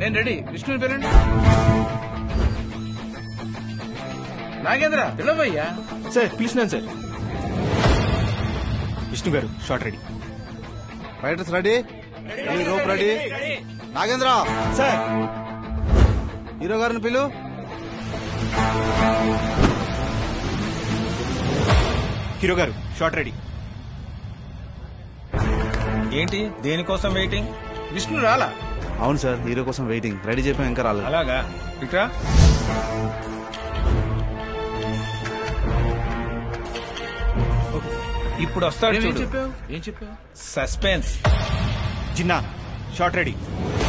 నేను రెడీ విష్ణుని పిలండి నాగేంద్ర పిలవయ్యా సార్ పిలిచినాను sir Vishnu garu short ready writers ready rope ready Nagendra sir hero గారిని పిలు హీరో గారు షార్ట్ రెడీ ఏంటి దేనికోసం వెయిటింగ్ విష్ణు రాలా అవును సార్ హీరో కోసం వెయిటింగ్ రెడీ చెప్పాం ఇంకా రాలేదు అలాగా ఇట్రా ఇప్పుడు వస్తాడు ఏం చూడు చెప్పావు ఏం చెప్పావు సస్పెన్స్ జిన్నా షార్ట్ రెడీ